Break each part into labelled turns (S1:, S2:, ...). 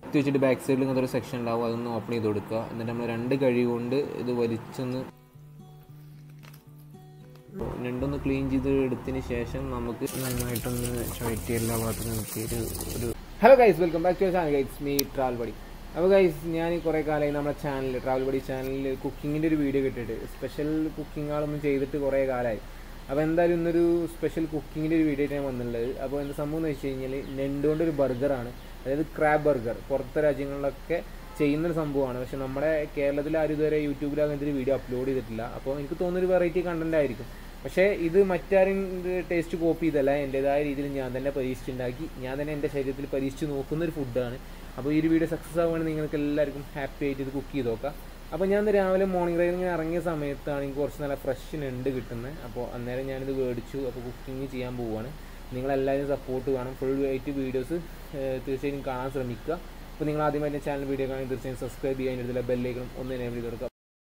S1: കുത്തി വെച്ചിട്ട് ബാക്ക് സൈഡിൽ ഇങ്ങനത്തെ ഒരു സെക്ഷൻ ഉണ്ടാവും അതൊന്ന് ഓപ്പൺ ചെയ്ത് കൊടുക്കുക എന്നിട്ട് നമ്മൾ രണ്ട് കഴി കൊണ്ട് ഇത് വലിച്ചൊന്ന് രണ്ടൊന്ന് ക്ലീൻ ചെയ്ത് എടുത്തതിന് ശേഷം നമുക്ക് നന്നായിട്ടൊന്ന് ചുഴറ്റി എല്ലാ ഭാഗത്തും നിർത്തിയിട്ട് ഒരു hello guys welcome back to channel guys me travel buddy അപ്പോൾ ഗൈസ് ഞാൻ കുറേ കാലമായി നമ്മുടെ ചാനലിൽ ട്രാവൽ ബഡി ചാനലിൽ കുക്കിങ്ങിൻ്റെ ഒരു വീഡിയോ കിട്ടിയിട്ട് സ്പെഷ്യൽ കുക്കിങ്ങുകളൊന്നും ചെയ്തിട്ട് കുറേ കാലമായി അപ്പോൾ എന്തായാലും ഇന്നൊരു സ്പെഷ്യൽ കുക്കിങ്ങിൻ്റെ ഒരു വീഡിയോ ഞാൻ വന്നിട്ടുള്ളത് അപ്പോൾ എന്ത് സംഭവം എന്ന് വെച്ച് കഴിഞ്ഞാൽ നെണ്ടുകൊണ്ട് ഒരു ബർഗറാണ് അതായത് ക്രാബ് ബർഗർ പുറത്തെ രാജ്യങ്ങളിലൊക്കെ ചെയ്യുന്നൊരു സംഭവമാണ് പക്ഷെ നമ്മുടെ കേരളത്തിൽ ആരും ഇതുവരെ യൂട്യൂബിൽ അങ്ങനത്തെ ഒരു വീഡിയോ അപ്ലോഡ് ചെയ്തിട്ടില്ല അപ്പോൾ എനിക്ക് തോന്നുന്നൊരു വെറൈറ്റി കണ്ടന്റ് ആയിരിക്കും പക്ഷേ ഇത് മറ്റാരും ടേസ്റ്റ് കോപ്പി ചെയ്തല്ല എൻ്റെതായ രീതിയിൽ ഞാൻ തന്നെ പരീക്ഷിച്ചുണ്ടാക്കി ഞാൻ തന്നെ എൻ്റെ ശരീരത്തിൽ പരീക്ഷിച്ച് നോക്കുന്ന ഒരു ഫുഡാണ് അപ്പോൾ ഈ ഒരു വീഡിയോ സക്സസ് ആവുകയാണെങ്കിൽ നിങ്ങൾക്ക് എല്ലാവർക്കും ഹാപ്പി ആയിട്ട് ഇത് കുക്ക് ചെയ്ത് നോക്കാം അപ്പോൾ ഞാൻ ഇന്ന് രാവിലെ മോർണിംഗ് റൈഡിങ് ഇറങ്ങിയ സമയത്താണ് എനിക്ക് കുറച്ച് നല്ല ഫ്രഷ് നെണ്ട് കിട്ടുന്നത് അപ്പോൾ അന്നേരം ഞാനിത് മേടിച്ചു അപ്പോൾ കുക്കിംഗ് ചെയ്യാൻ പോവുകയാണ് നിങ്ങളെല്ലാവരും സപ്പോർട്ട് വേണം ഫുൾ ആയിട്ട് വീഡിയോസ് തീർച്ചയായും കാണാൻ ശ്രമിക്കുക അപ്പോൾ നിങ്ങൾ ആദ്യമായിട്ട് ചാനൽ വീഡിയോ കാണാൻ തീർച്ചയായും സബ്സ്ക്രൈബ് ചെയ്യാൻ ഇതിലെ ബെല്ലേക്കണം ഒന്ന് എനേബിൾ ചെയ്ത് കൊടുക്കുക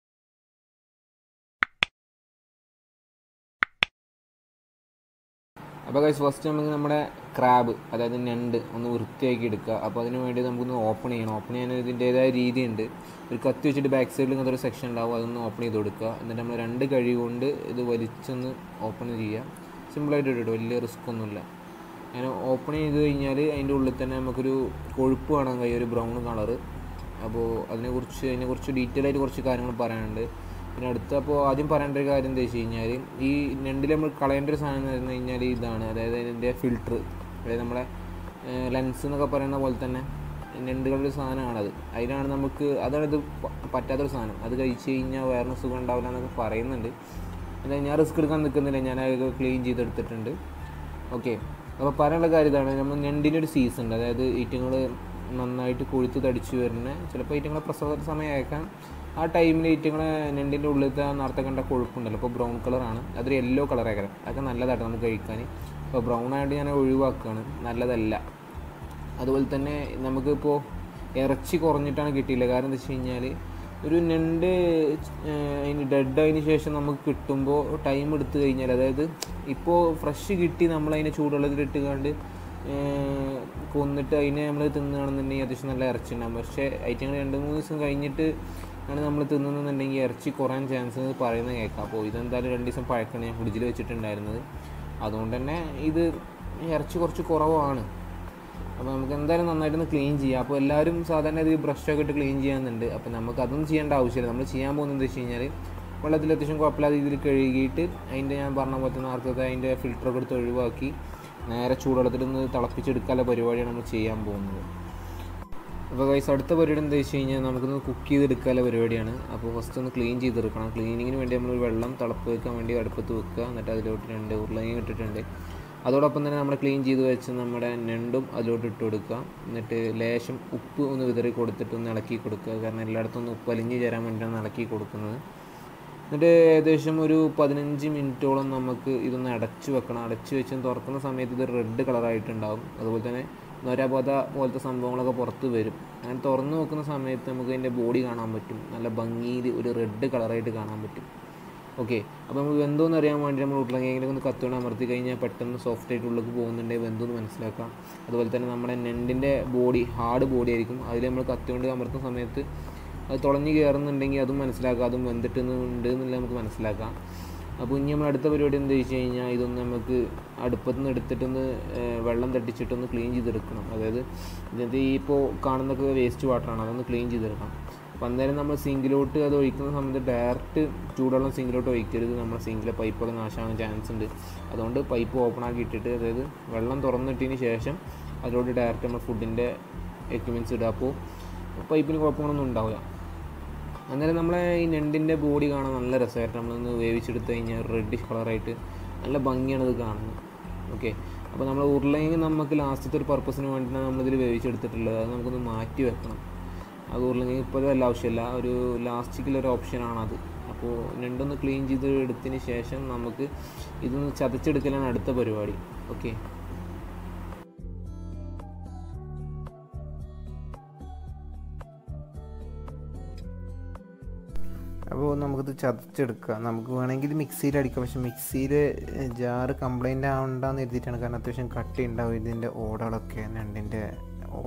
S1: അപ്പോൾ ഗൈസ് ഫസ്റ്റ് നമുക്ക് നമ്മുടെ ക്രാബ് അതായത് ഞണ്ട് ഒന്ന് വൃത്തിയാക്കി എടുക്കുക അപ്പോൾ അതിന് വേണ്ടി നമുക്കൊന്ന് ഓപ്പൺ ചെയ്യണം ഓപ്പൺ ചെയ്യാൻ ഇതിൻ്റേതായ രീതിയുണ്ട് ഒരു കത്തി വെച്ചിട്ട് ബാക്ക് സൈഡിൽ ഇങ്ങനത്തെ ഒരു സെക്ഷൻ ഉണ്ടാവും അതൊന്ന് ഓപ്പൺ ചെയ്ത് കൊടുക്കുക എന്നിട്ട് നമ്മൾ രണ്ട് കഴി കൊണ്ട് ഇത് വലിച്ചൊന്ന് ഓപ്പൺ ചെയ്യുക സിമ്പിളായിട്ട് ഇട്ടിട്ട് വലിയ റിസ്ക് ഒന്നുമില്ല അങ്ങനെ ഓപ്പൺ ചെയ്ത് കഴിഞ്ഞാൽ അതിൻ്റെ ഉള്ളിൽ തന്നെ നമുക്കൊരു കൊഴുപ്പ് കാണാൻ കഴിയും ഒരു ബ്രൗൺ കളറ് അപ്പോൾ അതിനെക്കുറിച്ച് അതിനെക്കുറിച്ച് ഡീറ്റെയിൽ ആയിട്ട് കുറച്ച് കാര്യങ്ങൾ പറയാനുണ്ട് പിന്നെ അടുത്ത അപ്പോൾ ആദ്യം പറയേണ്ട ഒരു കാര്യം എന്താ വെച്ച് കഴിഞ്ഞാൽ ഈ ഞണ്ടിൽ നമ്മൾ കളയേണ്ട ഒരു സാധനം എന്ന് പറഞ്ഞു കഴിഞ്ഞാൽ ഇതാണ് അതായത് അതിൻ്റെ ഫിൽറ്റർ അതായത് നമ്മളെ ലെൻസ് എന്നൊക്കെ പറയുന്ന പോലെ തന്നെ ഞണ്ടുകളുടെ ഒരു സാധനമാണത് അതിനാണ് നമുക്ക് അതാണ് ഇത് പറ്റാത്തൊരു സാധനം അത് കഴിച്ച് കഴിഞ്ഞാൽ വേറെ സുഖം ഉണ്ടാവില്ല എന്നൊക്കെ പറയുന്നുണ്ട് എന്താ ഞാൻ റിസ്ക് എടുക്കാൻ നിൽക്കുന്നില്ല ഞാൻ അത് ക്ലീൻ ചെയ്തെടുത്തിട്ടുണ്ട് ഓക്കെ അപ്പോൾ പറയാനുള്ള കാര്യം ഇതാണ് നമ്മൾ ഞണ്ടിൻ്റെ ഒരു സീസൺ ഉണ്ട് അതായത് ഈറ്റങ്ങൾ നന്നായിട്ട് കൊഴുത്ത് തടിച്ചു വരുന്ന ചിലപ്പോൾ ഈറ്റങ്ങളെ പ്രസവ സമയമായേക്കാം ആ ടൈമിൽ ഈറ്റങ്ങളെ ഞണ്ടിൻ്റെ ഉള്ളിലത്തെ നേരത്തെ കണ്ട കൊഴുപ്പുണ്ടല്ലോ ഇപ്പോൾ ബ്രൗൺ കളറാണ് അതൊരു യെല്ലോ കളറായിരിക്കും അതൊക്കെ നല്ലതായിട്ട് നമുക്ക് കഴിക്കാൻ ഇപ്പോൾ ബ്രൗൺ ആയിട്ട് ഞാൻ ഒഴിവാക്കുകയാണ് നല്ലതല്ല അതുപോലെ തന്നെ നമുക്കിപ്പോൾ ഇറച്ചി കുറഞ്ഞിട്ടാണ് കിട്ടിയില്ല കാരണം എന്താ വെച്ച് കഴിഞ്ഞാൽ ഒരു ഞണ്ട് അതിന് ഡെഡ് ആയതിനു ശേഷം നമുക്ക് കിട്ടുമ്പോൾ ടൈം എടുത്തു കഴിഞ്ഞാൽ അതായത് ഇപ്പോൾ ഫ്രഷ് കിട്ടി നമ്മളതിനെ ചൂടുവെള്ളത്തിലിട്ട് കണ്ട് കൊന്നിട്ട് അതിനെ നമ്മൾ തിന്നുകയാണെന്നുണ്ടെങ്കിൽ അത്യാവശ്യം നല്ല ഇറച്ചി ഉണ്ടാകും പക്ഷേ ഐറ്റങ്ങൾ രണ്ട് മൂന്ന് ദിവസം കഴിഞ്ഞിട്ട് ആണ് നമ്മൾ തിന്നുന്നുണ്ടെങ്കിൽ ഇറച്ചി കുറയാൻ ചാൻസ് പറയുന്നത് കേൾക്കാം അപ്പോൾ ഇതെന്തായാലും രണ്ട് ദിവസം പഴക്കമാണ് ഞാൻ ഫ്രിഡ്ജിൽ വെച്ചിട്ടുണ്ടായിരുന്നത് അതുകൊണ്ട് തന്നെ ഇത് ഇറച്ചി കുറച്ച് കുറവാണ് അപ്പോൾ നമുക്ക് എന്തായാലും നന്നായിട്ടൊന്ന് ക്ലീൻ ചെയ്യാം അപ്പോൾ എല്ലാവരും സാധാരണ ഇത് ബ്രഷൊക്കെ ഇട്ട് ക്ലീൻ ചെയ്യാനുണ്ട് അപ്പോൾ നമുക്ക് അതൊന്നും ചെയ്യേണ്ട ആവശ്യമില്ല നമ്മൾ ചെയ്യാൻ പോകുന്നത് എന്താ വെച്ച് കഴിഞ്ഞാൽ വെള്ളത്തിൽ അത്യാവശ്യം കുഴപ്പമില്ലാത്ത രീതിയിൽ കഴുകിയിട്ട് അതിൻ്റെ ഞാൻ പറഞ്ഞ പോലെ തന്നെ നേരത്തെ അതിൻ്റെ ഫിൽറ്ററൊക്കെ എടുത്ത് ഒഴിവാക്കി നേരെ ചൂടുവെള്ളത്തിൽ ഒന്ന് തിളപ്പിച്ചെടുക്കാനുള്ള പരിപാടിയാണ് നമ്മൾ ചെയ്യാൻ പോകുന്നത് അപ്പോൾ ഗൈസ് അടുത്ത പരിപാടി എന്താ വെച്ച് കഴിഞ്ഞാൽ നമുക്കൊന്ന് കുക്ക് ചെയ്തെടുക്കാനുള്ള പരിപാടിയാണ് അപ്പോൾ ഫസ്റ്റ് ഒന്ന് ക്ലീൻ ചെയ്തെടുക്കണം ക്ലീനിങ്ങിന് വേണ്ടി നമ്മൾ വെള്ളം തിളപ്പ് വെക്കാൻ വേണ്ടി അടുപ്പത്ത് വെക്കുക എന്നിട്ട് അതിലോട്ട് രണ്ട് ഉരുളയും ഇട്ടിട്ടുണ്ട് അതോടൊപ്പം തന്നെ നമ്മൾ ക്ലീൻ ചെയ്ത് വെച്ച് നമ്മുടെ ഞണ്ടും അതിലോട്ട് ഇട്ട് കൊടുക്കുക എന്നിട്ട് ലേശം ഉപ്പ് ഒന്ന് വിതറി കൊടുത്തിട്ട് ഒന്ന് ഇളക്കി കൊടുക്കുക കാരണം എല്ലായിടത്തും ഒന്ന് ഉപ്പ് അലിഞ്ഞ് ചേരാൻ വേണ്ടിയാണ് ഇളക്കി കൊടുക്കുന്നത് എന്നിട്ട് ഏകദേശം ഒരു പതിനഞ്ച് മിനിറ്റോളം നമുക്ക് ഇതൊന്ന് അടച്ച് വെക്കണം അടച്ച് വെച്ച് തുറക്കുന്ന സമയത്ത് ഇത് റെഡ് കളറായിട്ടുണ്ടാവും അതുപോലെ തന്നെ നൊരപത പോലത്തെ സംഭവങ്ങളൊക്കെ പുറത്ത് വരും അങ്ങനെ തുറന്ന് നോക്കുന്ന സമയത്ത് നമുക്ക് അതിൻ്റെ ബോഡി കാണാൻ പറ്റും നല്ല ഭംഗിയിൽ ഒരു റെഡ് കളറായിട്ട് കാണാൻ പറ്റും ഓക്കെ അപ്പോൾ നമുക്ക് വെന്തോന്ന് അറിയാൻ വേണ്ടി നമ്മൾ ഉരുളങ്കിലേക്ക് ഒന്ന് കത്തുകൊണ്ട് അമർത്തി കഴിഞ്ഞാൽ പെട്ടെന്ന് സോഫ്റ്റ് ആയിട്ട് ഉള്ളിലേക്ക് പോകുന്നുണ്ടെങ്കിൽ വെന്തോന്ന് മനസ്സിലാക്കാം അതുപോലെ തന്നെ നമ്മുടെ നെണ്ടിൻ്റെ ബോഡി ഹാർഡ് ബോഡി ആയിരിക്കും അതിൽ നമ്മൾ കത്തുകൊണ്ട് അമർത്തുന്ന സമയത്ത് അത് തുളഞ്ഞ് കയറുന്നുണ്ടെങ്കിൽ അതും മനസ്സിലാക്കാം അതും വെന്തിട്ടുണ്ട് എന്നുള്ള നമുക്ക് മനസ്സിലാക്കാം അപ്പോൾ ഇനി നമ്മൾ അടുത്ത പരിപാടി എന്താ വെച്ച് കഴിഞ്ഞാൽ ഇതൊന്ന് നമുക്ക് അടുപ്പത്ത് നിന്ന് എടുത്തിട്ടൊന്ന് വെള്ളം തട്ടിച്ചിട്ടൊന്ന് ക്ലീൻ ചെയ്തെടുക്കണം അതായത് ഇതിനകത്ത് ഈ ഇപ്പോൾ കാണുന്നൊക്കെ വേസ്റ്റ് വാട്ടറാണ് അതൊന്ന് ക്ലീൻ ചെയ്തെടുക്കണം അപ്പോൾ അന്നേരം നമ്മൾ സിങ്കിലോട്ട് അത് ഒഴിക്കുന്ന സമയത്ത് ഡയറക്റ്റ് ചൂടുവെള്ളം സിങ്കിലോട്ട് ഒഴിക്കരുത് നമ്മുടെ സിങ്കിലെ പൈപ്പൊക്കെ നാശമാകാൻ ചാൻസ് ഉണ്ട് അതുകൊണ്ട് പൈപ്പ് ഓപ്പൺ ആക്കി ഇട്ടിട്ട് അതായത് വെള്ളം തുറന്നിട്ടതിന് ശേഷം അതിലോട്ട് ഡയറക്റ്റ് നമ്മൾ ഫുഡിൻ്റെ എക്യുപ്മെൻറ്റ്സ് ഇടുക അപ്പോൾ പൈപ്പിന് കുഴപ്പങ്ങളൊന്നും ഉണ്ടാവില്ല അന്നേരം നമ്മളെ ഈ ഞണ്ടിൻ്റെ ബോഡി കാണാൻ നല്ല രസമായിട്ട് നമ്മളൊന്ന് വേവിച്ചെടുത്ത് കഴിഞ്ഞാൽ റെഡിഷ് കളറായിട്ട് നല്ല ഭംഗിയാണ് ഇത് കാണുന്നത് ഓക്കെ അപ്പോൾ നമ്മൾ ഉരുളയെങ്കിൽ നമുക്ക് ലാസ്റ്റത്തെ ഒരു പർപ്പസിന് വേണ്ടിയിട്ടാണ് നമ്മളിതിൽ വേവിച്ചെടുത്തിട്ടുള്ളത് അത് നമുക്കൊന്ന് മാറ്റി വെക്കണം അത് ഉരുളെങ്കിൽ ഇപ്പോൾ വല്ല ആവശ്യമില്ല ഒരു ലാസ്റ്റിക്കുള്ളൊരു ഓപ്ഷനാണത് അപ്പോൾ ഞണ്ടൊന്ന് ക്ലീൻ ചെയ്ത് എടുത്തതിന് ശേഷം നമുക്ക് ഇതൊന്ന് ചതച്ചെടുക്കലാണ് അടുത്ത പരിപാടി ഓക്കെ
S2: അപ്പോൾ നമുക്കിത് ചതച്ചെടുക്കാം നമുക്ക് വേണമെങ്കിൽ ഇത് മിക്സിയിൽ അടിക്കാം പക്ഷെ മിക്സിയിൽ ജാറ് കംപ്ലൈൻ്റ് ആവണ്ടെന്ന് എഴുതിയിട്ടാണ് കാരണം അത്യാവശ്യം കട്ടി ഉണ്ടാവും ഇതിൻ്റെ ഓടകളൊക്കെ ഞണ്ടിൻ്റെ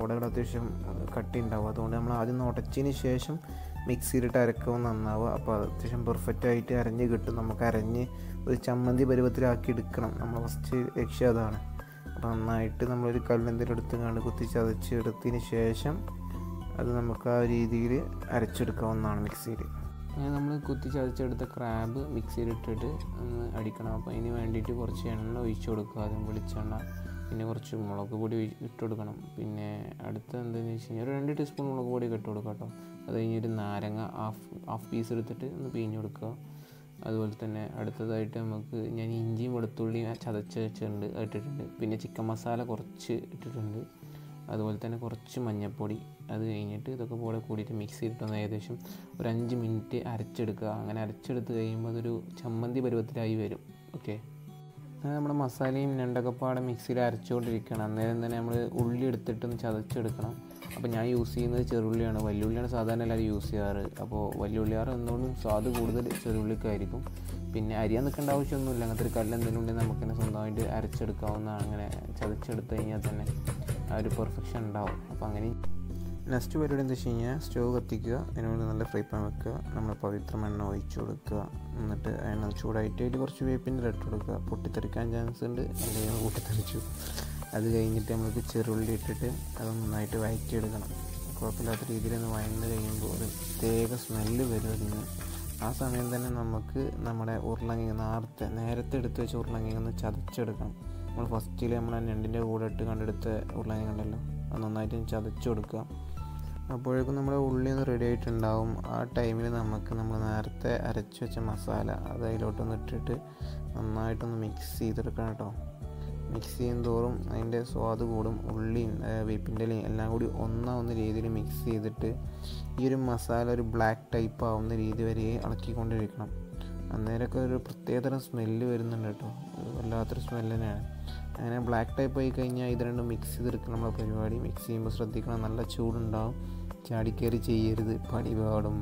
S2: ഓടകൾ അത്യാവശ്യം കട്ടി ഉണ്ടാവും അതുകൊണ്ട് നമ്മൾ ആദ്യം ഒന്ന് ഉടച്ചതിന് ശേഷം മിക്സിയിലിട്ട് അരക്കുമ്പോൾ നന്നാവുക അപ്പോൾ അത് അത്യാവശ്യം പെർഫെക്റ്റ് ആയിട്ട് അരഞ്ഞ് കിട്ടും നമുക്ക് അരഞ്ഞ് ഒരു ചമ്മന്തി പരുവത്തിലാക്കി എടുക്കണം നമ്മൾ ഫസ്റ്റ് ലക്ഷ്യം അതാണ് അപ്പോൾ നന്നായിട്ട് നമ്മളൊരു കല്ലെന്തെങ്കിലും എടുത്ത് കണ്ട് കുത്തി ചതച്ച് എടുത്തതിന് ശേഷം അത് നമുക്ക് ആ രീതിയിൽ അരച്ചെടുക്കാവുന്നതാണ് മിക്സിയിൽ
S1: അങ്ങനെ നമ്മൾ കുത്തി ചതച്ചെടുത്ത ക്രാബ് മിക്സിയിലിട്ടിട്ട് ഒന്ന് അടിക്കണം അപ്പോൾ അതിന് വേണ്ടിയിട്ട് കുറച്ച് എണ്ണ ഒഴിച്ചു കൊടുക്കുക ആദ്യം വെളിച്ചെണ്ണ പിന്നെ കുറച്ച് മുളക് പൊടി ഒഴി- ഇട്ട് കൊടുക്കണം പിന്നെ അടുത്ത എന്താണെന്ന് വെച്ച് കഴിഞ്ഞാൽ ഒരു രണ്ട് ടീസ്പൂൺ മുളക് പൊടി ഇട്ട് കൊടുക്കുക കേട്ടോ അത് കഴിഞ്ഞൊരു നാരങ്ങ ഹാഫ് ഹാഫ് പീസ് എടുത്തിട്ട് ഒന്ന് പിഴിഞ്ഞ് കൊടുക്കുക അതുപോലെ തന്നെ അടുത്തതായിട്ട് നമുക്ക് ഞാൻ ഇഞ്ചിയും വെളുത്തുള്ളിയും ചതച്ച് വെച്ചിട്ടുണ്ട് അത് ഇട്ടിട്ടുണ്ട് പിന്നെ ചിക്കൻ മസാല കുറച്ച് ഇട്ടിട്ടുണ്ട് അതുപോലെ തന്നെ കുറച്ച് മഞ്ഞൾപ്പൊടി അത് കഴിഞ്ഞിട്ട് ഇതൊക്കെ കൂടെ കൂടിയിട്ട് മിക്സ് ചെയ്തിട്ടൊന്ന് ഏകദേശം ഒരു അഞ്ച് മിനിറ്റ് അരച്ചെടുക്കുക അങ്ങനെ അരച്ചെടുത്ത് കഴിയുമ്പോൾ അതൊരു ചമ്മന്തി പരുവത്തിലായി വരും ഓക്കെ അങ്ങനെ നമ്മുടെ മസാലയും ഞണ്ടൊക്കെ പാടെ മിക്സിയിൽ അരച്ചുകൊണ്ടിരിക്കണം അന്നേരം തന്നെ നമ്മൾ ഉള്ളി എടുത്തിട്ടൊന്ന് ചതച്ചെടുക്കണം അപ്പോൾ ഞാൻ യൂസ് ചെയ്യുന്നത് ചെറുള്ളിയാണ് വലിയുള്ളിയാണ് സാധാരണ എല്ലാവരും യൂസ് ചെയ്യാറ് അപ്പോൾ വലിയുള്ളിയാറ് എന്തുകൊണ്ടും സ്വാദ് കൂടുതൽ ചെറുള്ളിക്കായിരിക്കും പിന്നെ അരിയാൻ നിൽക്കേണ്ട ആവശ്യമൊന്നുമില്ല അങ്ങനത്തെ ഒരു കല്ല് എന്തെങ്കിലും ഉണ്ടെങ്കിൽ നമുക്ക് തന്നെ സ്വന്തമായിട്ട് അരച്ചെടുക്കാവുന്നതാണ് അങ്ങനെ ചതച്ചെടുത്ത് കഴിഞ്ഞാൽ തന്നെ ആ ഒരു പെർഫെക്ഷൻ ഉണ്ടാവും അപ്പോൾ അങ്ങനെ
S2: നെക്സ്റ്റ് പരിപാടി എന്താ വെച്ച് കഴിഞ്ഞാൽ സ്റ്റവ് കത്തിക്കുക അതിനുവേണ്ടി നല്ല ഫ്രൈ പാൻ വെക്കുക നമ്മൾ പവിത്രം എണ്ണ ഒഴിച്ചു കൊടുക്കുക എന്നിട്ട് എണ്ണ ചൂടായിട്ട് അതിൽ കുറച്ച് വേപ്പിൻ്റെ ഇട്ട് കൊടുക്കുക പൊട്ടിത്തെറിക്കാൻ ചാൻസ് ഉണ്ട് അല്ലെങ്കിൽ പൊട്ടിത്തെറിച്ചു അത് കഴിഞ്ഞിട്ട് നമുക്ക് ചെറുള്ളി ഇട്ടിട്ട് അത് നന്നായിട്ട് വഴറ്റിയെടുക്കണം കുഴപ്പമില്ലാത്ത രീതിയിൽ ഒന്ന് വഴന്ന് കഴിയുമ്പോൾ ഒരു പ്രത്യേക സ്മെല്ല് വരും അതിന് ആ സമയം തന്നെ നമുക്ക് നമ്മുടെ ഉരുളങ്ങിങ് നേരത്തെ നേരത്തെ എടുത്ത് വെച്ച ഉരുളങ്ങിങ് ഒന്ന് ചതച്ചെടുക്കണം നമ്മൾ ഫസ്റ്റിൽ നമ്മൾ ഞണ്ടിൻ്റെ കൂടെ ഇട്ട് കണ്ടെടുത്ത ഉരുളങ്ങിങ് ഉണ്ടല്ലോ അത് നന്നായിട്ട് ഒന്ന് ചതച്ച് കൊടുക്കുക അപ്പോഴേക്കും നമ്മുടെ ഉള്ളി ഒന്ന് റെഡി ആയിട്ടുണ്ടാവും ആ ടൈമിൽ നമുക്ക് നമ്മൾ നേരത്തെ അരച്ച് വെച്ച മസാല അത് അതിലോട്ടൊന്ന് ഇട്ടിട്ട് നന്നായിട്ടൊന്ന് മിക്സ് ചെയ്തെടുക്കണം കേട്ടോ മിക്സ് ചെയ്യും തോറും അതിൻ്റെ സ്വാദ് കൂടും ഉള്ളിയും വേപ്പിൻ്റെ ഇലയും എല്ലാം കൂടി ഒന്നാവുന്ന രീതിയിൽ മിക്സ് ചെയ്തിട്ട് ഈ ഒരു മസാല ഒരു ബ്ലാക്ക് ടൈപ്പ് ആവുന്ന രീതി വരെ ഇളക്കിക്കൊണ്ടിരിക്കണം അന്നേരമൊക്കെ ഒരു പ്രത്യേകതരം സ്മെല്ല് വരുന്നുണ്ട് കേട്ടോ അത് വല്ലാത്തൊരു സ്മെല്ല് തന്നെയാണ് അങ്ങനെ ബ്ലാക്ക് ടൈപ്പ് ആയി കഴിഞ്ഞാൽ ഇത് രണ്ടും മിക്സ് ചെയ്തെടുക്കണം നമ്മളെ പരിപാടി മിക്സ് ചെയ്യുമ്പോൾ ശ്രദ്ധിക്കണം നല്ല ചൂടുണ്ടാവും ചാടിക്കയറി ചെയ്യരുത് പടി പാടും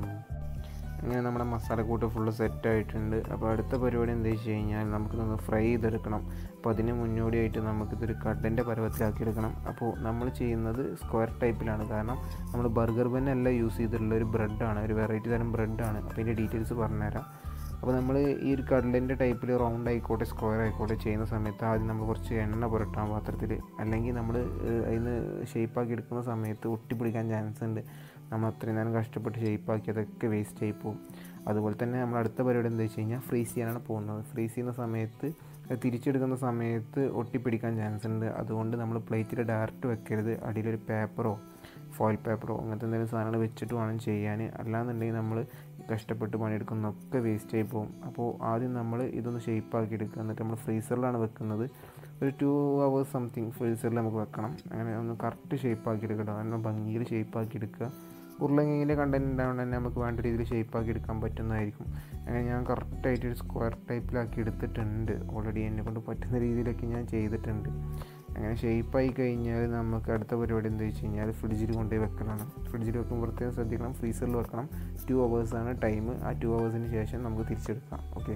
S2: അങ്ങനെ നമ്മുടെ മസാലക്കൂട്ട് ഫുള്ള് സെറ്റ് ആയിട്ടുണ്ട് അപ്പോൾ അടുത്ത പരിപാടി എന്താ വെച്ച് കഴിഞ്ഞാൽ നമുക്കിതൊന്ന് ഫ്രൈ ചെയ്തെടുക്കണം അപ്പോൾ അതിന് മുന്നോടിയായിട്ട് നമുക്കിതൊരു കട്ടൻ്റെ പരുവത്തിലാക്കി എടുക്കണം അപ്പോൾ നമ്മൾ ചെയ്യുന്നത് സ്ക്വയർ ടൈപ്പിലാണ് കാരണം നമ്മൾ ബർഗർ ബന്നല്ല യൂസ് ചെയ്തിട്ടുള്ള ഒരു ബ്രെഡാണ് ഒരു വെറൈറ്റി തരം ബ്രെഡാണ് അപ്പോൾ ഇതിൻ്റെ ഡീറ്റെയിൽസ് പറഞ്ഞുതരാം അപ്പോൾ നമ്മൾ ഈ ഒരു കടലിൻ്റെ ടൈപ്പിൽ റൗണ്ട് ആയിക്കോട്ടെ സ്ക്വയർ ആയിക്കോട്ടെ ചെയ്യുന്ന സമയത്ത് ആദ്യം നമ്മൾ കുറച്ച് എണ്ണ പുരട്ടാം പാത്രത്തിൽ അല്ലെങ്കിൽ നമ്മൾ അതിന് ഷേപ്പാക്കി എടുക്കുന്ന സമയത്ത് ഒട്ടിപ്പിടിക്കാൻ ചാൻസ് ഉണ്ട് നമ്മൾ അത്രയും നേരം കഷ്ടപ്പെട്ട് ഷേപ്പാക്കി അതൊക്കെ വേസ്റ്റ് ആയി പോകും അതുപോലെ തന്നെ നമ്മൾ അടുത്ത പരിപാടി എന്താ വെച്ച് കഴിഞ്ഞാൽ ഫ്രീസ് ചെയ്യാനാണ് പോകുന്നത് ഫ്രീസ് ചെയ്യുന്ന സമയത്ത് അത് തിരിച്ചെടുക്കുന്ന സമയത്ത് ഒട്ടിപ്പിടിക്കാൻ ചാൻസ് ഉണ്ട് അതുകൊണ്ട് നമ്മൾ പ്ലേറ്റിൽ ഡയറക്റ്റ് വെക്കരുത് അടിയിലൊരു പേപ്പറോ ഫോയിൽ പേപ്പറോ അങ്ങനത്തെ എന്തെങ്കിലും സാധനങ്ങൾ വെച്ചിട്ട് വേണം ചെയ്യാൻ അല്ലാന്നുണ്ടെങ്കിൽ നമ്മൾ കഷ്ടപ്പെട്ട് പണിയെടുക്കുന്നതൊക്കെ വേസ്റ്റ് ആയി പോകും അപ്പോൾ ആദ്യം നമ്മൾ ഇതൊന്ന് ഷേപ്പാക്കി എടുക്കുക എന്നിട്ട് നമ്മൾ ഫ്രീസറിലാണ് വെക്കുന്നത് ഒരു ടു അവേഴ്സ് സംതിങ് ഫ്രീസറിൽ നമുക്ക് വെക്കണം അങ്ങനെ ഒന്ന് കറക്റ്റ് ഷേപ്പാക്കി എടുക്കണം നല്ല ഭംഗിയിൽ ഷേപ്പാക്കി എടുക്കുക ഉരുളങ്കിങ്ങിൻ്റെ കണ്ടൻറ് ഉണ്ടാവുകൊണ്ട് തന്നെ നമുക്ക് വേണ്ട രീതിയിൽ ഷേപ്പാക്കി എടുക്കാൻ പറ്റുന്നതായിരിക്കും അങ്ങനെ ഞാൻ കറക്റ്റായിട്ട് ഒരു സ്ക്വയർ ടൈപ്പിലാക്കി എടുത്തിട്ടുണ്ട് ഓൾറെഡി എന്നെ കൊണ്ട് പറ്റുന്ന രീതിയിലൊക്കെ ഞാൻ ചെയ്തിട്ടുണ്ട് അങ്ങനെ ഷേപ്പായി കഴിഞ്ഞാൽ നമുക്ക് അടുത്ത പരിപാടി എന്താ വെച്ച് കഴിഞ്ഞാൽ ഫ്രിഡ്ജിൽ കൊണ്ടുപോയി വെക്കലാണ് ഫ്രിഡ്ജിൽ വെക്കുമ്പോൾ പ്രത്യേകം ശ്രദ്ധിക്കണം ഫ്രീസറിൽ വെക്കണം ടു ആണ് ടൈം ആ ടു അവേഴ്സിന് ശേഷം നമുക്ക് തിരിച്ചെടുക്കാം ഓക്കെ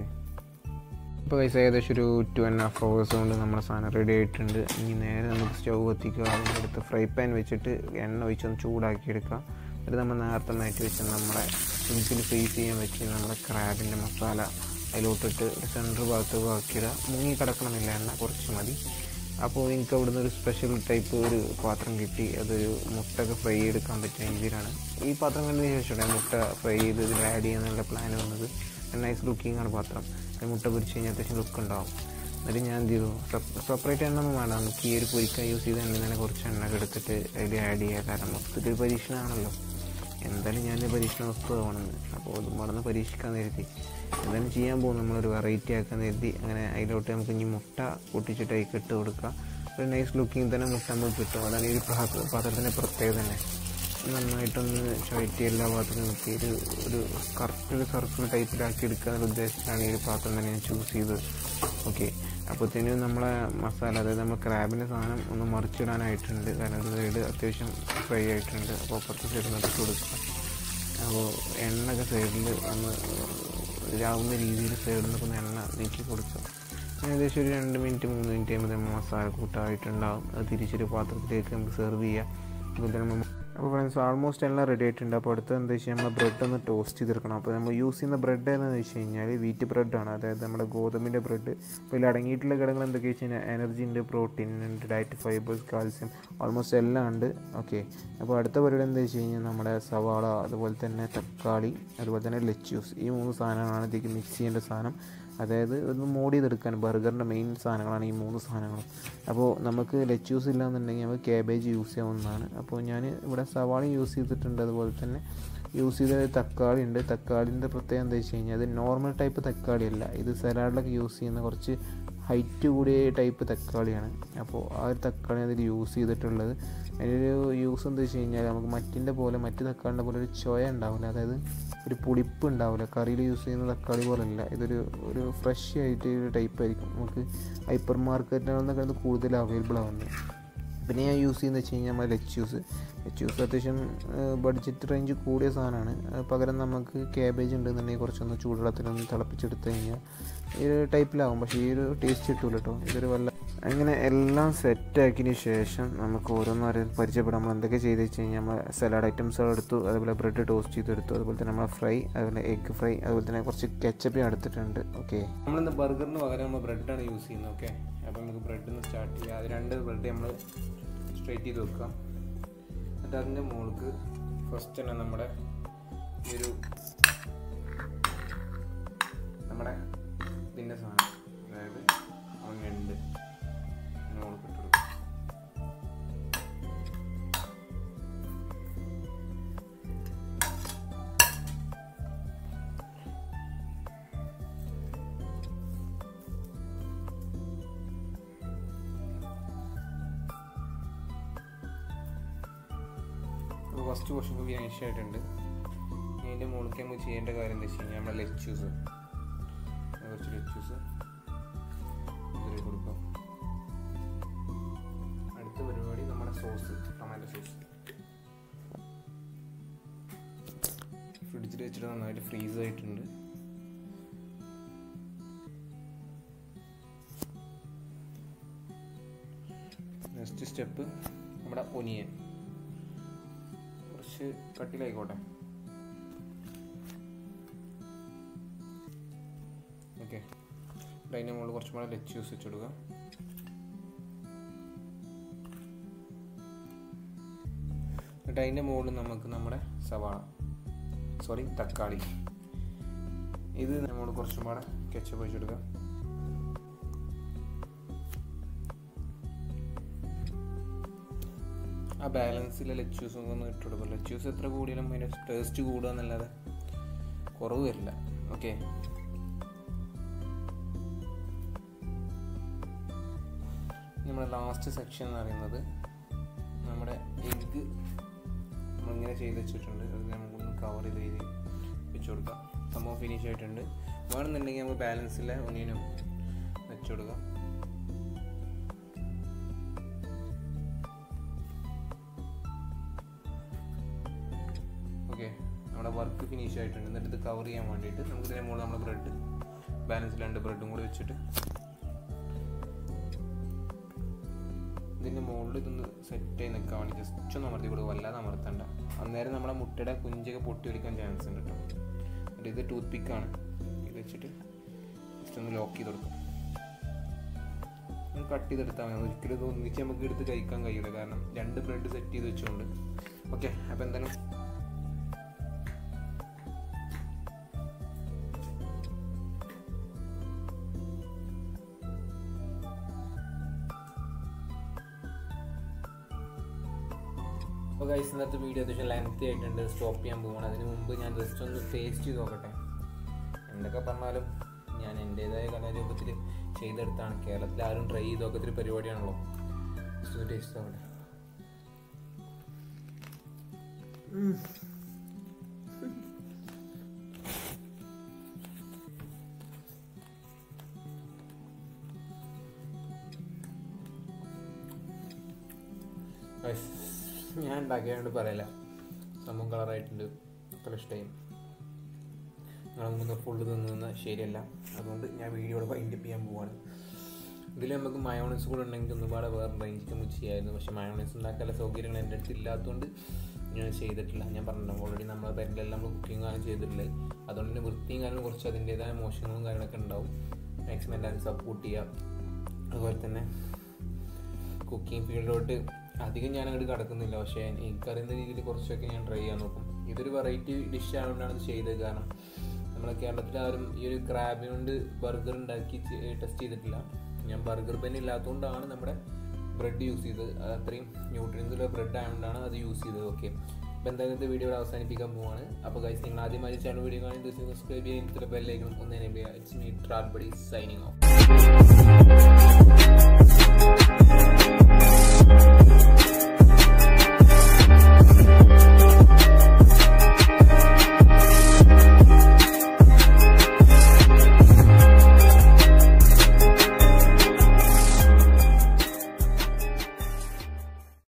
S2: ഇപ്പോൾ കൈസ് ഏകദേശം ഒരു ടു ആൻഡ് ഹാഫ് അവേഴ്സ് കൊണ്ട് നമ്മുടെ സാധനം റെഡി ആയിട്ടുണ്ട് ഇനി നേരെ നമുക്ക് സ്റ്റൗ കത്തിക്കുക അതിൻ്റെ അടുത്ത് ഫ്രൈ പാൻ വെച്ചിട്ട് എണ്ണ ഒഴിച്ചൊന്ന് ചൂടാക്കി എടുക്കുക എന്നിട്ട് നമ്മൾ നേരത്തെ മാറ്റി വെച്ച നമ്മളെ ഫ്രിഡ്ജിൽ ഫ്രീസ് ചെയ്യാൻ വെച്ച് നമ്മുടെ ക്രാബിൻ്റെ മസാല അതിലോട്ടിട്ട് ഒരു സെൻറ്റർ ഭാഗത്ത് ആക്കിയിടുക മുങ്ങി കിടക്കണമെന്നില്ല എണ്ണ കുറച്ച് മതി അപ്പോൾ എനിക്ക് അവിടുന്ന് ഒരു സ്പെഷ്യൽ ടൈപ്പ് ഒരു പാത്രം കിട്ടി അതൊരു മുട്ടൊക്കെ ഫ്രൈ ചെയ്തെടുക്കാൻ പറ്റിയ രീതിയിലാണ് ഈ പാത്രം കണ്ടതിന് ശേഷമാണ് മുട്ട ഫ്രൈ ചെയ്ത് ഇതിൽ ആഡ് ചെയ്യാന്നുള്ള പ്ലാൻ വന്നത് നൈസ് ലുക്കിംഗ് ആണ് പാത്രം അത് മുട്ട പൊരിച്ച് കഴിഞ്ഞാൽ അത്യാവശ്യം ലുക്ക് ഉണ്ടാവും എന്നിട്ട് ഞാൻ എന്ത് ചെയ്തു സെപ്പറേറ്റ് എണ്ണ ഒന്നും വേണ്ട നമുക്ക് ഈ ഒരു പൊരിക്കാൻ യൂസ് ചെയ്ത എണ്ണ തന്നെ കുറച്ച് എണ്ണ എടുത്തിട്ട് അതിൽ ആഡ് ചെയ്യുക കാരണം മൊത്തത്തിൽ ഒരു പരീക്ഷണമാണല്ലോ എന്തായാലും ഞാൻ പരീക്ഷണ വസ്തു ആവണമെന്ന് അപ്പോൾ അത് മറന്ന് പരീക്ഷിക്കാൻ കരുതി എന്തായാലും ചെയ്യാൻ പോകും നമ്മളൊരു വെറൈറ്റി ആക്കാൻ കരുതി അങ്ങനെ അതിലോട്ട് നമുക്ക് ഇനി മുട്ട പൊട്ടിച്ചിട്ട് അതിൽ ഇട്ട് കൊടുക്കുക ഒരു നൈസ് ലുക്കിങ് തന്നെ മുട്ട നമുക്ക് കിട്ടും അതാണ് ഈ ഒരു പാത്ര- പാത്രത്തിൻ്റെ പ്രത്യേകത തന്നെ നന്നായിട്ടൊന്ന് ചുഴറ്റി എല്ലാ ഭാഗത്തും നിർത്തി ഒരു ഒരു കറക്റ്റ് ഒരു സർക്കിൾ ടൈപ്പിലാക്കി എടുക്കുക എന്നുള്ള ഉദ്ദേശത്തിലാണ് ഈ ഒരു പാത്രം തന്നെ ഞാൻ ചൂസ് ചെയ്തത് ഓക്കെ അപ്പോഴത്തേനും നമ്മളെ മസാല അതായത് നമ്മൾ ക്രാബിൻ്റെ സാധനം ഒന്ന് മറിച്ചിടാനായിട്ടുണ്ട് കാരണം ഒരു സൈഡ് അത്യാവശ്യം ഫ്രൈ ആയിട്ടുണ്ട് അപ്പോൾ അപ്പുറത്തെ സൈഡ് നിർത്തി കൊടുക്കുക അപ്പോൾ എണ്ണയൊക്കെ സൈഡിൽ ഒന്ന് ഇതാവുന്ന രീതിയിൽ സൈഡിൽ നിന്നൊക്കെ ഒന്ന് എണ്ണ നീക്കി കൊടുക്കുക ഏകദേശം ഒരു രണ്ട് മിനിറ്റ് മൂന്ന് മിനിറ്റ് കഴിയുമ്പോൾ നമ്മൾ മസാല കൂട്ടായിട്ടുണ്ടാവും അത് തിരിച്ചൊരു പാത്രത്തിലേക്ക് നമുക്ക് സെർവ് ചെയ്യാം അതുപോലെ തന്നെ നമ്മൾ അപ്പോൾ ഫ്രണ്ട്സ് ആൾമോസ്റ്റ് എല്ലാം റെഡി ആയിട്ടുണ്ട് അപ്പോൾ അടുത്ത എന്താ വെച്ചാൽ നമ്മൾ ബ്രെഡ് ഒന്ന് ടോസ്റ്റ് ചെയ്തെടുക്കണം അപ്പോൾ നമ്മൾ യൂസ് ചെയ്യുന്ന ബ്രെഡ് എന്ന് വെച്ച് കഴിഞ്ഞാൽ വീറ്റ് ബ്രെഡാണ് അതായത് നമ്മുടെ ഗോതമ്പിൻ്റെ ബ്രെഡ് അപ്പോൾ ഇതിൽ അടങ്ങിയിട്ടുള്ള ഘടകങ്ങൾ എന്തൊക്കെയാ വെച്ച് കഴിഞ്ഞാൽ എനർജി ഉണ്ട് പ്രോട്ടീൻ ഉണ്ട് ഡയറ്റ് ഫൈബേഴ്സ് കാൽസ്യം ഓൾമോസ്റ്റ് എല്ലാം ഉണ്ട് ഓക്കെ അപ്പോൾ അടുത്ത പരിപാടി എന്താ വെച്ച് കഴിഞ്ഞാൽ നമ്മുടെ സവാള അതുപോലെ തന്നെ തക്കാളി അതുപോലെ തന്നെ ലെച്യൂസ് ഈ മൂന്ന് സാധനങ്ങളാണ് ഇതിലേക്ക് മിക്സ് ചെയ്യേണ്ട സാധനം അതായത് ഒന്ന് മോഡ് ചെയ്തെടുക്കാൻ ബർഗറിൻ്റെ മെയിൻ സാധനങ്ങളാണ് ഈ മൂന്ന് സാധനങ്ങളും അപ്പോൾ നമുക്ക് ലെച്യൂസ് ഇല്ലാന്നുണ്ടെങ്കിൽ നമുക്ക് ക്യാബേജ് യൂസ് ചെയ്യാവുന്നതാണ് അപ്പോൾ ഞാൻ ഇവിടെ സവാള യൂസ് ചെയ്തിട്ടുണ്ട് അതുപോലെ തന്നെ യൂസ് ചെയ്ത തക്കാളി ഉണ്ട് തക്കാളിൻ്റെ പ്രത്യേകം എന്താ വെച്ച് കഴിഞ്ഞാൽ അത് നോർമൽ ടൈപ്പ് തക്കാളിയല്ല ഇത് സലാഡിലൊക്കെ യൂസ് ചെയ്യുന്ന കുറച്ച് ഹൈറ്റ് കൂടിയ ടൈപ്പ് തക്കാളിയാണ് അപ്പോൾ ആ ഒരു തക്കാളി അതിൽ യൂസ് ചെയ്തിട്ടുള്ളത് അതിനൊരു യൂസ് എന്താ വെച്ച് കഴിഞ്ഞാൽ നമുക്ക് മറ്റിൻ്റെ പോലെ മറ്റ് തക്കാളിൻ്റെ പോലെ ഒരു ചൊയ ഉണ്ടാവില്ല അതായത് ഒരു പുളിപ്പ് ഉണ്ടാവില്ല കറിയിൽ യൂസ് ചെയ്യുന്ന തക്കാളി പോലല്ല ഇതൊരു ഒരു ഫ്രഷ് ആയിട്ട് ഒരു ടൈപ്പ് ആയിരിക്കും നമുക്ക് ഹൈപ്പർ മാർക്കറ്റിനൊക്കെ അത് കൂടുതൽ അവൈലബിൾ ആവുന്നത് പിന്നെ ഞാൻ യൂസ് ചെയ്യുന്നത് വെച്ച് കഴിഞ്ഞാൽ നമ്മൾ ലെച്യൂസ് ലെച്യൂസ് അത്യാവശ്യം ബഡ്ജറ്റ് റേഞ്ച് കൂടിയ സാധനമാണ് അത് പകരം നമുക്ക് ക്യാബേജ് ഉണ്ടെന്നുണ്ടെങ്കിൽ കുറച്ചൊന്ന് ചൂടുവെള്ളത്തിലൊന്ന് തിളപ്പിച്ചെടുത്ത് കഴിഞ്ഞാൽ ഈ ഒരു ടൈപ്പിലാവും പക്ഷേ ഈ ഒരു ടേസ്റ്റ് കിട്ടൂല കേട്ടോ ഇതൊരു വല്ല അങ്ങനെ എല്ലാം സെറ്റാക്കിയതിന് ശേഷം നമുക്ക് ഓരോന്നും പരിചയപ്പെടാം നമ്മൾ എന്തൊക്കെ ചെയ്ത് വെച്ച് കഴിഞ്ഞാൽ നമ്മൾ സലാഡ് ഐറ്റംസ് എടുത്തു അതുപോലെ ബ്രെഡ് ടോസ്റ്റ് ചെയ്തെടുത്തു അതുപോലെ തന്നെ നമ്മൾ ഫ്രൈ അതുപോലെ എഗ് ഫ്രൈ അതുപോലെ തന്നെ കുറച്ച് കെച്ചപ്പ് എടുത്തിട്ടുണ്ട് ഓക്കെ
S1: നമ്മളിന്ന് ബർഗറിന് പകരം നമ്മൾ ബ്രെഡാണ് യൂസ് ചെയ്യുന്നത് ഓക്കെ അപ്പോൾ നമുക്ക് ബ്രെഡിൽ നിന്ന് സ്റ്റാർട്ട് ചെയ്യാം അത് രണ്ട് ബ്രെഡ് നമ്മൾ സ്ട്രൈറ്റ് ചെയ്ത് വെക്കാം എന്നിട്ട് അതിൻ്റെ മുകൾക്ക് ഫസ്റ്റ് തന്നെ നമ്മുടെ ഈ ഒരു നമ്മുടെ ഇതിൻ്റെ സാധനം അതായത് ഞണ്ട് മുകൾക്ക് ഇട്ട് കൊടുക്കും അപ്പോൾ ഫസ്റ്റ് പോർഷൻ ഫിനിഷ് ആയിട്ടുണ്ട് ഇനി അതിൻ്റെ മുകളിലേക്ക് നമുക്ക് ചെയ്യേണ്ട കാര്യം എന്താ വെച്ച് കഴിഞ്ഞാൽ നമ്മുടെ ലെച്ചൂസ് കുറച്ച് ലെച്ചൂസ് ഇതിൽ കൊടുക്കാം അടുത്ത പരിപാടി നമ്മുടെ സോസ് ടൊമാറ്റോ സോസ് ഫ്രിഡ്ജിൽ വെച്ചിട്ട് നന്നായിട്ട് ഫ്രീസ് ആയിട്ടുണ്ട് നെക്സ്റ്റ് സ്റ്റെപ്പ് നമ്മുടെ ഒനിയൻ കുറച്ച് കട്ടിലായിക്കോട്ടെ ഓക്കെ അതിൻ്റെ മുകളിൽ കുറച്ചും കൂടെ ലെച്ച് യൂസ് വെച്ച് കൊടുക്കുക എന്നിട്ട് അതിൻ്റെ മുകളിൽ നമുക്ക് നമ്മുടെ സവാള സോറി തക്കാളി ഇത് നമ്മൾ കുറച്ചും കൂടെ കെച്ചപ്പ് വെച്ച് കൊടുക്കുക ആ ബാലൻസിലെ ലെച്ചൂസ് ഒന്ന് ഇട്ട് കൊടുക്കും ലെച്ചൂസ് എത്ര കൂടിയാലും അതിൻ്റെ ടേസ്റ്റ് കൂടുക എന്നല്ലാതെ കുറവ് വരില്ല ഓക്കെ നമ്മുടെ ലാസ്റ്റ് സെക്ഷൻ എന്ന് പറയുന്നത് നമ്മുടെ എഗ്ഗ് നമ്മളിങ്ങനെ ചെയ്ത് വെച്ചിട്ടുണ്ട് അത് നമുക്കൊന്ന് കവർ ചെയ്ത് ചെയ്ത് വെച്ച് കൊടുക്കാം സംഭവം ഫിനിഷ് ആയിട്ടുണ്ട് വേണമെന്നുണ്ടെങ്കിൽ നമുക്ക് ബാലൻസിലെ ഒന്നിനും വെച്ച് കൊടുക്കാം ഓക്കെ നമ്മുടെ വർക്ക് ഫിനിഷ് ആയിട്ടുണ്ട് എന്നിട്ട് ഇത് കവർ ചെയ്യാൻ വേണ്ടിയിട്ട് നമുക്ക് ഇതിൻ്റെ മുകളിൽ നമ്മുടെ ബ്രെഡ് ബാലൻസ് രണ്ട് ബ്രെഡും കൂടി വെച്ചിട്ട് ഇതിൻ്റെ മുകളിൽ ഇതൊന്ന് സെറ്റ് ചെയ്ത് നിൽക്കാൻ വേണ്ടി ജസ്റ്റ് ഒന്ന് അമർത്തി കൊടുക്കുക വല്ലാതെ അമർത്തണ്ട അന്നേരം നമ്മുടെ മുട്ടയുടെ കുഞ്ചൊക്കെ പൊട്ടി ഒലിക്കാൻ ചാൻസ് ഉണ്ട് കേട്ടോ എന്നിട്ട് ഇത് ടൂത്ത് പിക്കാണ് ഇത് വെച്ചിട്ട് ജസ്റ്റ് ഒന്ന് ലോക്ക് ചെയ്ത് കൊടുക്കും ഒന്ന് കട്ട് ചെയ്തെടുത്താൽ മതി ഒരിക്കലും ഇത് ഒന്നിച്ച് നമുക്ക് എടുത്ത് കഴിക്കാൻ കഴിയില്ല കാരണം രണ്ട് ബ്രെഡ് സെറ്റ് ചെയ്ത് വെച്ചുകൊണ്ട് ഓക്കെ അപ്പോൾ എന്തായാലും അപ്പോൾ ഗൈസ് ഇന്നത്തെ വീഡിയോ അത്യാവശ്യം ലെങ്തി ആയിട്ടുണ്ട് സ്റ്റോപ്പ് ചെയ്യാൻ പോകണം അതിന് മുമ്പ് ഞാൻ ജസ്റ്റ് ഒന്ന് ടേസ്റ്റ് ചെയ്ത് നോക്കട്ടെ എന്തൊക്കെ പറഞ്ഞാലും ഞാൻ എൻ്റേതായ കലാരൂപത്തിൽ ചെയ്തെടുത്താണ് കേരളത്തിൽ ആരും ട്രൈ ചെയ്ത് നോക്കത്തൊരു പരിപാടിയാണല്ലോ ജസ്റ്റ് ഒന്ന് ടേസ്റ്റ് നോക്കട്ടെ ഗൈസ് ഞാൻ ഉണ്ടാക്കിയതുകൊണ്ട് പറയില്ല സംഭവം കളറായിട്ടുണ്ട് അത്ര ഇഷ്ടമായി നിങ്ങളെ മുമ്പ് ഫുള്ള് തിന്നുന്ന ശരിയല്ല അതുകൊണ്ട് ഞാൻ വീഡിയോയുടെ വൈൻഡപ്പ് ചെയ്യാൻ പോവാണ് ഇതിൽ നമുക്ക് മയോണൈസ് കൂടെ ഉണ്ടെങ്കിൽ ഒരുപാട് വേറെ റേഞ്ചിക്ക് നമുക്ക് ചെയ്യായിരുന്നു പക്ഷേ മയോണൈസ് ഉണ്ടാക്കാനുള്ള സൗകര്യങ്ങൾ എൻ്റെ അടുത്ത് ഇല്ലാത്തതുകൊണ്ട് ഞാൻ ചെയ്തിട്ടില്ല ഞാൻ പറഞ്ഞു ഓൾറെഡി നമ്മൾ പേരിലെല്ലാം നമ്മൾ കുക്കിംഗ് ആണ് ചെയ്തിട്ടുള്ളത് അതുകൊണ്ട് തന്നെ വൃത്തിയും കാര്യങ്ങളും കുറച്ച് അതിൻ്റേതായ മോശങ്ങളും കാര്യങ്ങളൊക്കെ ഉണ്ടാവും മാക്സിമം എല്ലാവരും സപ്പോർട്ട് ചെയ്യുക അതുപോലെ തന്നെ കുക്കിംഗ് ഫീൽഡിലോട്ട് അധികം ഞാൻ അങ്ങോട്ട് കിടക്കുന്നില്ല പക്ഷേ എനിക്കറിയുന്ന രീതിയിൽ കുറച്ചൊക്കെ ഞാൻ ട്രൈ ചെയ്യാൻ നോക്കും ഇതൊരു വെറൈറ്റി ഡിഷ് ആയതുകൊണ്ടാണ് ഇത് ചെയ്തത് കാരണം നമ്മളെ കേരളത്തിൽ ആരും ഈ ഒരു ക്രാബ് കൊണ്ട് ബർഗർ ഉണ്ടാക്കി ടെസ്റ്റ് ചെയ്തിട്ടില്ല ഞാൻ ബർഗർ പെൻ ഇല്ലാത്തതുകൊണ്ടാണ് നമ്മുടെ ബ്രെഡ് യൂസ് ചെയ്തത് അത് അത്രയും ന്യൂട്രിയൻസ് ഉള്ള ബ്രെഡ് ആയതുകൊണ്ടാണ് അത് യൂസ് ചെയ്തത് ഓക്കെ അപ്പോൾ എന്തായാലും ഇത് വീഡിയോ അവസാനിപ്പിക്കാൻ പോവാണ് അപ്പോൾ ഗൈസ് നിങ്ങൾ ആദ്യമായി ചാനൽ വീഡിയോ കാണി തീർച്ചയായും സബ്സ്ക്രൈബ് ചെയ്യാൻ ഇത്ര ബെല്ലേക്കും ഒന്ന് എനേബിൾ ചെയ്യുക it's me travel buddy signing of